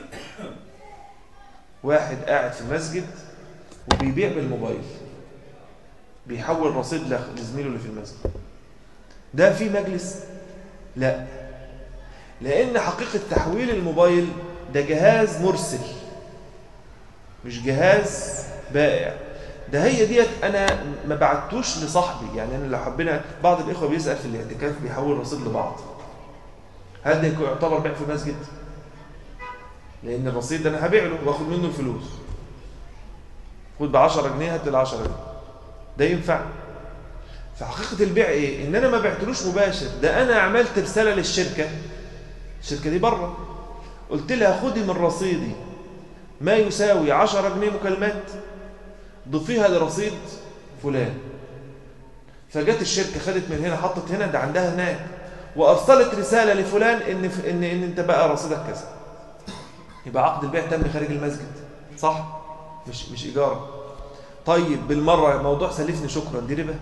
S1: واحد قاعد في المسجد وبيبيع بالموبايل بيحول رصيد لخ- لزميله اللي في المسجد ده في مجلس لا لأن حقيقة تحويل الموبايل ده جهاز مرسل مش جهاز بائع ده هي ديت انا ما بعتوش لصاحبي يعني انا لو حبينا بعض الاخوه بيسال في الاعتكاف بيحول رصيد لبعض هل ده يكون يعتبر بيع في المسجد لان الرصيد ده انا هبيع له واخد منه الفلوس خد ب 10 جنيه هات ال 10 جنيه ده ينفع فحقيقه البيع ايه ان انا ما بعتلوش مباشر ده انا عملت رساله للشركه الشركه دي بره قلت لها خدي من رصيدي ما يساوي 10 جنيه مكالمات ضيفيها لرصيد فلان فجت الشركة خدت من هنا حطت هنا ده عندها هناك وأرسلت رسالة لفلان إن, إن, إن أنت بقى رصيدك كذا يبقى عقد البيع تم خارج المسجد صح؟ مش مش إيجار طيب بالمرة موضوع سلفني شكرا دي ربا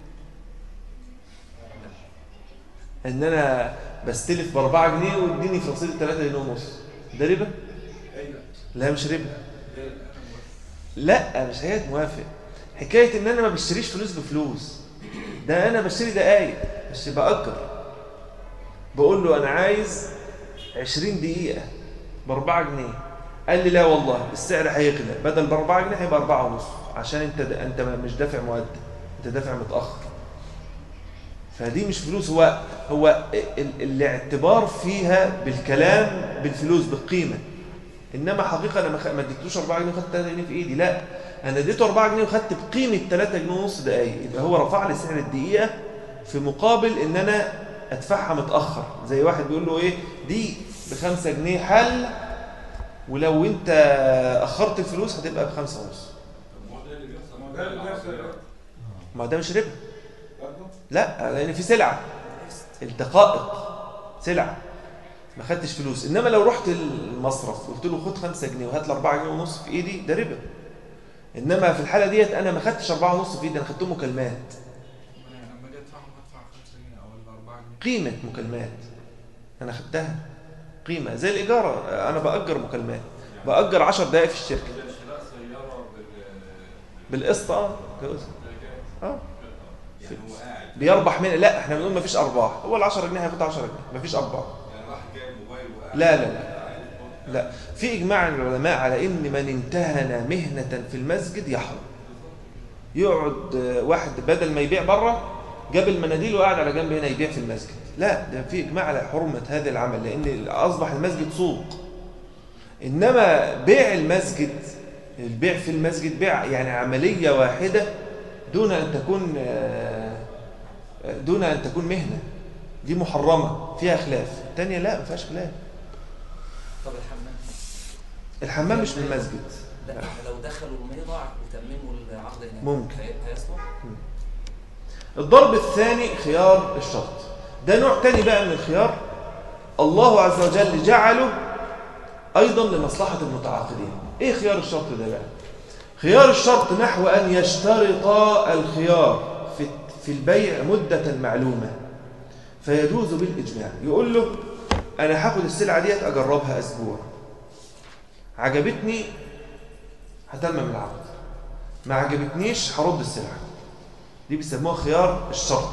S1: إن أنا بستلف بأربعة جنيه واديني في رصيد ثلاثة جنيه ونص ده ربا؟ لا مش ربا لا مش هي موافق حكايه ان انا ما بشتريش فلوس بفلوس ده انا بشتري دقايق مش باجر بقول له انا عايز 20 دقيقة بأربعة جنيه قال لي لا والله السعر هيغلى بدل بأربعة جنيه هيبقى أربعة ونص عشان انت انت مش دافع مقدم انت دافع متأخر فدي مش فلوس هو هو ال- الاعتبار فيها بالكلام بالفلوس بالقيمة انما حقيقة انا ما خ- ما اديتلوش 4 جنيه وخدت 3 جنيه في ايدي لا انا اديته 4 جنيه وخدت بقيمة 3 جنيه ونص دقايق يبقى هو رفع لي سعر الدقيقة في مقابل ان انا ادفعها متأخر زي واحد بيقول له ايه دي ب 5 جنيه حل ولو انت اخرت الفلوس هتبقى بخمسة ونص
S2: طب ما هو ده اللي بيحصل
S3: ما ده اللي بيحصل
S1: ما ده مش ربا
S3: برضه
S1: لا لان في سلعه الدقائق سلعه ما خدتش فلوس انما لو رحت المصرف وقلت له خد 5 جنيه وهات لي 4 جنيه ونص في ايدي ده ربا انما في الحاله ديت انا ما خدتش 4 ونص في ايدي انا خدتهم مكالمات
S3: انا لما اجي ادفعهم هدفع 5 جنيه او 4 جنيه
S1: قيمه مكالمات انا خدتها قيمه زي الايجار انا باجر مكالمات باجر 10 دقائق في الشركه
S2: كده شراء سيارة بال
S1: بالقسط اه جوز. اه
S2: يعني هو قاعد
S1: بيربح من لا احنا بنقول ما فيش ارباح هو ال 10 جنيه هياخد 10 جنيه ما فيش ارباح
S2: يعني واحد جايب موبايل وقاعد
S1: لا لا لا لا في إجماع العلماء على إن من امتهن مهنة في المسجد يحرم يقعد آه، واحد بدل ما يبيع بره جاب المناديل وقعد على جنب هنا يبيع في المسجد لا ده في إجماع على حرمة هذا العمل لأن أصبح المسجد سوق إنما بيع المسجد البيع في المسجد بيع يعني عملية واحدة دون أن تكون آه، آه، دون أن تكون مهنة دي محرمة فيها خلاف الثانية لا ما فيهاش خلاف
S4: طب الحمام
S1: الحمام مش في المسجد
S4: لا لو دخلوا الميضع وتمموا العقد هناك
S1: ممكن.
S4: هي- هيصلح
S1: الضرب الثاني خيار الشرط ده نوع تاني بقى من الخيار الله عز وجل جعله أيضا لمصلحة المتعاقدين إيه خيار الشرط ده بقى خيار الشرط نحو أن يشترط الخيار في في البيع مدة معلومة فيجوز بالإجماع يقول له أنا هاخد السلعة ديت أجربها أسبوع عجبتني هتمم العقد ما عجبتنيش هرد السلعة دي بيسموها خيار الشرط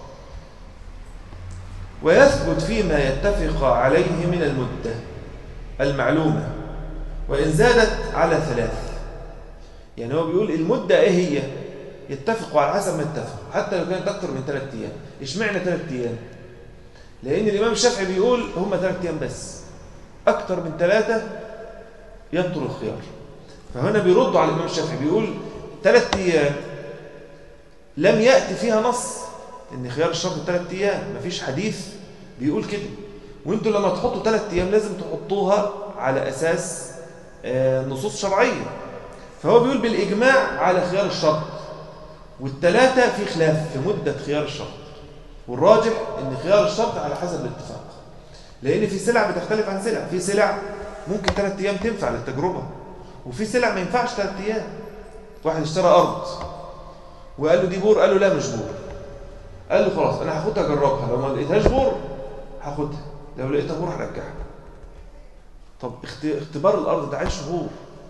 S1: ويثبت فيما يتفق عليه من المدة المعلومة وإن زادت على ثلاث يعني هو بيقول المدة إيه هي يتفقوا على حسب ما اتفقوا حتى لو كانت أكثر من ثلاث أيام إشمعنى ثلاث أيام لأن الإمام الشافعي بيقول هم ثلاث أيام بس أكثر من ثلاثة يبطل الخيار فهنا بيردوا على الإمام الشافعي بيقول ثلاث أيام لم يأتي فيها نص ان خيار الشرط ثلاث ايام مفيش حديث بيقول كده وانتوا لما تحطوا ثلاث ايام لازم تحطوها على اساس آه، نصوص شرعيه فهو بيقول بالاجماع على خيار الشرط والثلاثه في خلاف في مده خيار الشرط والراجح ان خيار الشرط على حسب الاتفاق لان في سلع بتختلف عن سلع في سلع ممكن ثلاث ايام تنفع للتجربه وفي سلع ما ينفعش ثلاث ايام واحد اشترى ارض وقال له دي بور قال له لا مش بور قال له خلاص انا هاخدها اجربها لو ما لقيتهاش بور هاخدها لو لقيتها بور هرجعها طب اخت- اختبار الارض ده عايز شهور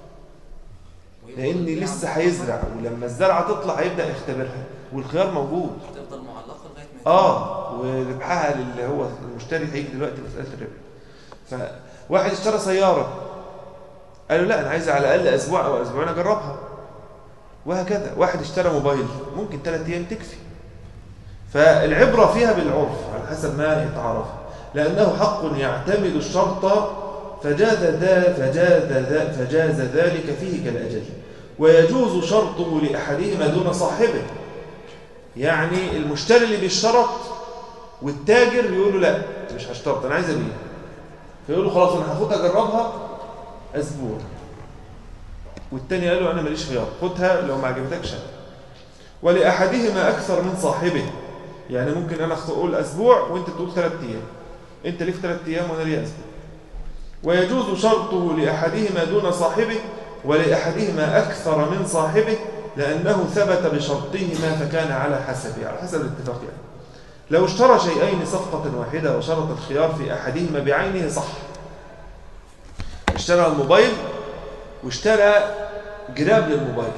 S1: لان لسه هيزرع ولما الزرعه تطلع هيبدا يختبرها والخيار موجود
S4: هتفضل معلقه لغايه ما
S1: اه وربحها للي هو المشتري هيجي دلوقتي مساله الربح فواحد اشترى سياره قال له لا انا عايز على الاقل اسبوع او اسبوعين اجربها وهكذا واحد اشترى موبايل ممكن ثلاث ايام تكفي فالعبره فيها بالعرف على حسب ما يتعارف لانه حق يعتمد الشرط فجاز ذا فجاز ذا فجاز ذلك فيه كالاجل ويجوز شرطه لاحدهما دون صاحبه يعني المشتري اللي بيشترط والتاجر يقول له لا انت مش هشترط انا عايز ابيع فيقول له خلاص انا هاخدها اجربها اسبوع والتاني قال له انا ماليش خيار خدها لو ما عجبتكش هات. ولاحدهما اكثر من صاحبه يعني ممكن انا أخ- اقول اسبوع وانت تقول ثلاث ايام انت ليك ثلاث ايام وانا لي اسبوع ويجوز شرطه لاحدهما دون صاحبه ولاحدهما اكثر من صاحبه لانه ثبت بشرطهما فكان على حسبه على حسب الاتفاق يعني لو اشترى شيئين صفقة واحدة وشرط الخيار في أحدهما بعينه صح اشترى الموبايل واشترى جراب للموبايل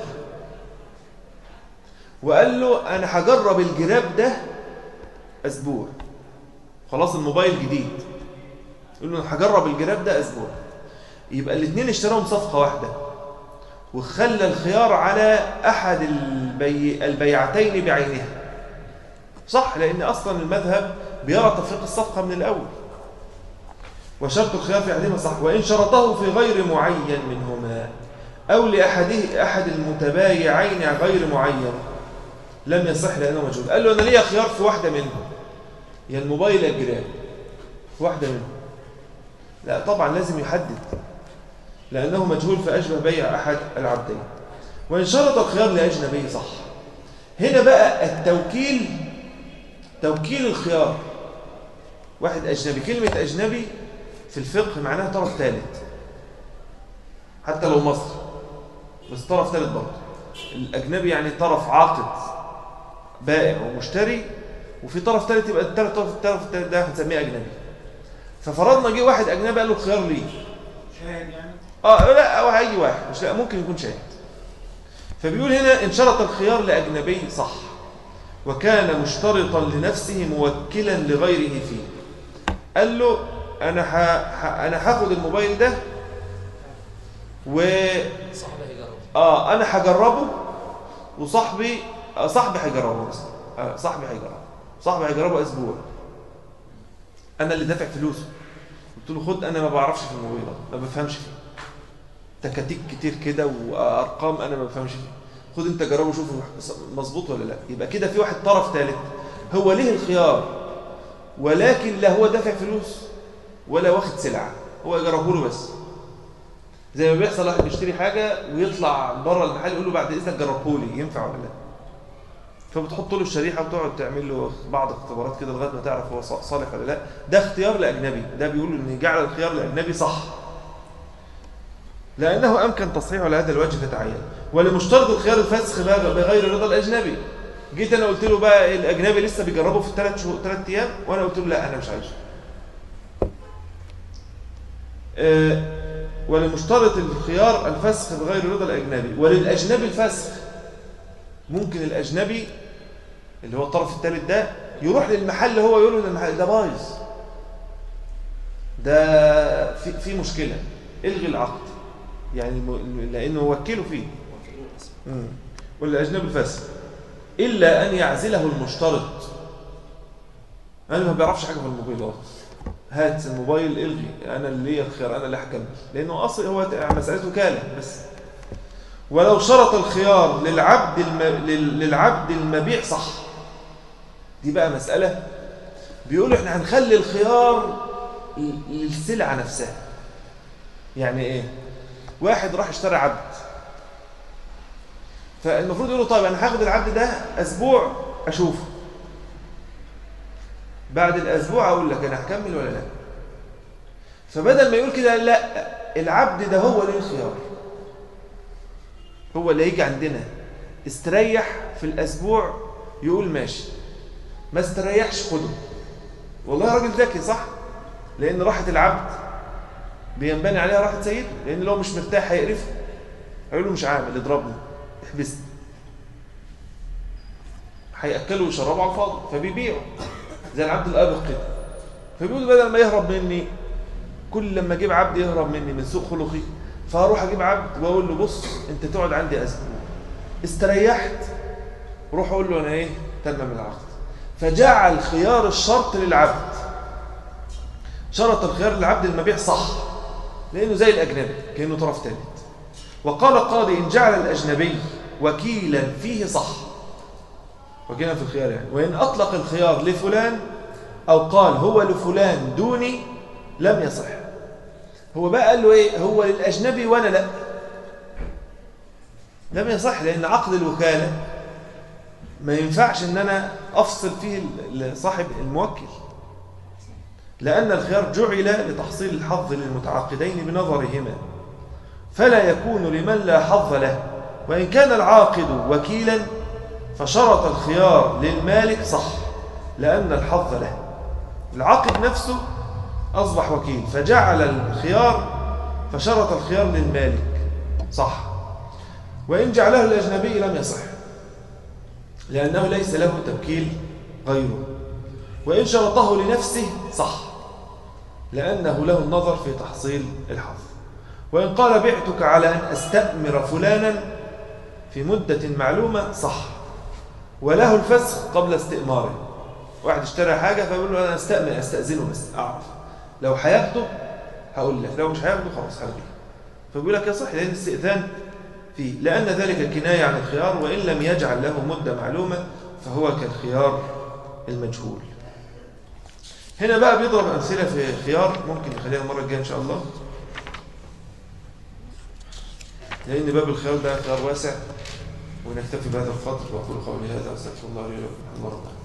S1: وقال له أنا هجرب الجراب ده أسبوع خلاص الموبايل جديد يقول له أنا هجرب الجراب ده أسبوع يبقى الاثنين اشتراهم صفقة واحدة وخلى الخيار على أحد البي... البيعتين بعينها صح لأن أصلا المذهب بيرى تفريق الصفقة من الأول وشرط الخيار في أحدهما صح وإن شرطه في غير معين منهما أو لأحده أحد المتبايعين غير معين لم يصح لأنه مجهول قال له أنا ليا خيار في واحدة منهم يا الموبايل يا الجراب في واحدة منهم لا طبعا لازم يحدد لأنه مجهول فأشبه بيع أحد العبدين وإن شرط الخيار لأجنبي صح هنا بقى التوكيل توكيل الخيار واحد أجنبي كلمة أجنبي في الفقه معناها طرف ثالث حتى لو مصر بس طرف ثالث برضه الأجنبي يعني طرف عاقد بائع ومشتري وفي طرف ثالث يبقى الثالث طرف الطرف الثالث ده هنسميه أجنبي ففرضنا جه واحد أجنبي قال له الخيار ليه
S2: شاهد يعني
S1: اه لا او اي واحد مش لا ممكن يكون شاهد فبيقول هنا ان شرط الخيار لاجنبي صح وكان مشترطا لنفسه موكلا لغيره فيه قال له انا ح... ح... انا هاخد الموبايل ده و
S4: صاحبي هيجرب
S1: اه انا هجربه وصاحبي آه صاحبي هيجربه مثلا آه صاحبي هيجربه صاحبي هيجربه اسبوع انا اللي دافع فلوسه قلت له خد انا ما بعرفش في الموبايلات ما بفهمش فيه تكاتيك كتير كده وارقام انا ما بفهمش فيه خد انت جربه شوفه مظبوط ولا لا يبقى كده في واحد طرف ثالث هو ليه الخيار ولكن لا هو دافع فلوس ولا واخد سلعه هو يجربه له بس زي ما بيحصل واحد بيشتري حاجه ويطلع بره المحل يقول له بعد اذنك جربه لي ينفع ولا لا فبتحط له الشريحه وتقعد تعمل له بعض اختبارات كده لغايه ما تعرف هو صالح ولا لا ده اختيار لاجنبي ده بيقولوا ان جعل الخيار لاجنبي صح لانه امكن تصحيحه على هذا الوجه فتعين ولمشترط الخيار الفسخ بقى بغير رضا الاجنبي جيت انا قلت له بقى الاجنبي لسه بيجربه في الثلاث شهور ثلاث ايام وانا قلت له لا انا مش عايزه آه، ولمشترط الخيار الفسخ بغير رضا الاجنبي وللاجنبي الفسخ ممكن الاجنبي اللي هو الطرف الثالث ده يروح للمحل هو يقول له المحل ده بايظ ده في في مشكله الغي العقد يعني الم- لانه وكله فيه
S4: وكيل الاسم
S1: مم. والاجنبي الفاسد الا ان يعزله المشترط انا ما بيعرفش حاجه في الموبايلات هات الموبايل الغي انا اللي ليا الخيار انا اللي هكمل لانه اصل هو مساله وكاله بس ولو شرط الخيار للعبد الم... لل- للعبد المبيع صح دي بقى مساله بيقولوا احنا هنخلي الخيار ل- للسلعه نفسها يعني ايه واحد راح اشترى عبد فالمفروض يقول له طيب انا هاخد العبد ده اسبوع اشوفه بعد الاسبوع اقول لك انا هكمل ولا لا فبدل ما يقول كده لا العبد ده هو ليه الخيار هو اللي هيجي عندنا استريح في الاسبوع يقول ماشي ما استريحش خده والله راجل ذكي صح لان راحه العبد بينبني عليها راحه سيده لان لو مش مرتاح هيقرفه هيقول له مش عامل اضربني احبسني هياكلوا ويشربوا على الفاضي فبيبيعوا زي العبد الابق كده فبيقول بدل ما يهرب مني كل لما اجيب عبد يهرب مني من سوء خلقي فاروح اجيب عبد واقول له بص انت تقعد عندي اسبوع استريحت روح اقول له انا ايه تمم العقد فجعل خيار الشرط للعبد شرط الخيار للعبد المبيع صح لانه زي الاجنبي كانه طرف ثالث وقال القاضي ان جعل الاجنبي وكيلا فيه صح وكيلا في الخيار يعني وان اطلق الخيار لفلان او قال هو لفلان دوني لم يصح هو بقى قال له ايه هو للاجنبي وانا لا لم يصح لان عقد الوكاله ما ينفعش ان انا افصل فيه صاحب الموكل لان الخيار جعل لتحصيل الحظ للمتعاقدين بنظرهما فلا يكون لمن لا حظ له وان كان العاقد وكيلا فشرط الخيار للمالك صح لان الحظ له العاقد نفسه أصبح وكيل فجعل الخيار فشرط الخيار للمالك صح وإن جعله الأجنبي لم يصح لأنه ليس له توكيل غيره وإن شرطه لنفسه صح لأنه له النظر في تحصيل الحظ وإن قال بعتك على أن أستأمر فلانا في مدة معلومة صح وله الفسخ قبل استئماره واحد اشترى حاجة فيقول له أنا أستأمر أستأذنه بس أعرف لو هياخده هقول لك لو مش هياخده خلاص هلغيه فبيقول لك يصح لأن الاستئذان فيه لأن ذلك كناية عن الخيار وإن لم يجعل له مدة معلومة فهو كالخيار المجهول هنا بقى بيضرب أمثلة في خيار ممكن نخليها المرة الجاية إن شاء الله لأن باب الخيار ده خيار واسع ونكتفي بهذا القدر وأقول قولي هذا وأستغفر الله لي ولكم الحمد لله